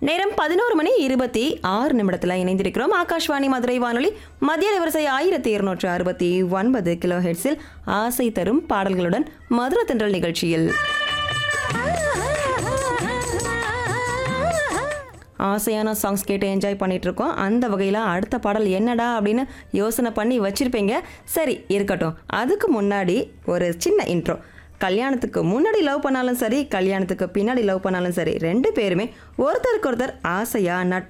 நேரம் பதினோரு மணி இருபத்தி ஆறு நிமிடத்தில் இணைந்திருக்கிறோம் ஆகாஷ்வாணி மதுரை வானொலி மத்திய வரிசை ஆயிரத்தி இருநூற்று அறுபத்தி ஒன்பது கிலோ ஹெட்ஸில் ஆசை தரும் பாடல்களுடன் மதுரை தென்றல் நிகழ்ச்சியில் ஆசையான சாங்ஸ் கேட்டு என்ஜாய் பண்ணிட்டு இருக்கோம் அந்த வகையில் அடுத்த பாடல் என்னடா அப்படின்னு யோசனை பண்ணி வச்சிருப்பீங்க சரி இருக்கட்டும் அதுக்கு முன்னாடி ஒரு சின்ன இன்ட்ரோ கல்யாணத்துக்கு முன்னாடி லவ் பண்ணாலும் சரி கல்யாணத்துக்கு பின்னாடி லவ் பண்ணாலும் சரி ரெண்டு பேருமே ஒருத்தருக்கு ஒருத்தர் ஆசையா நட்பு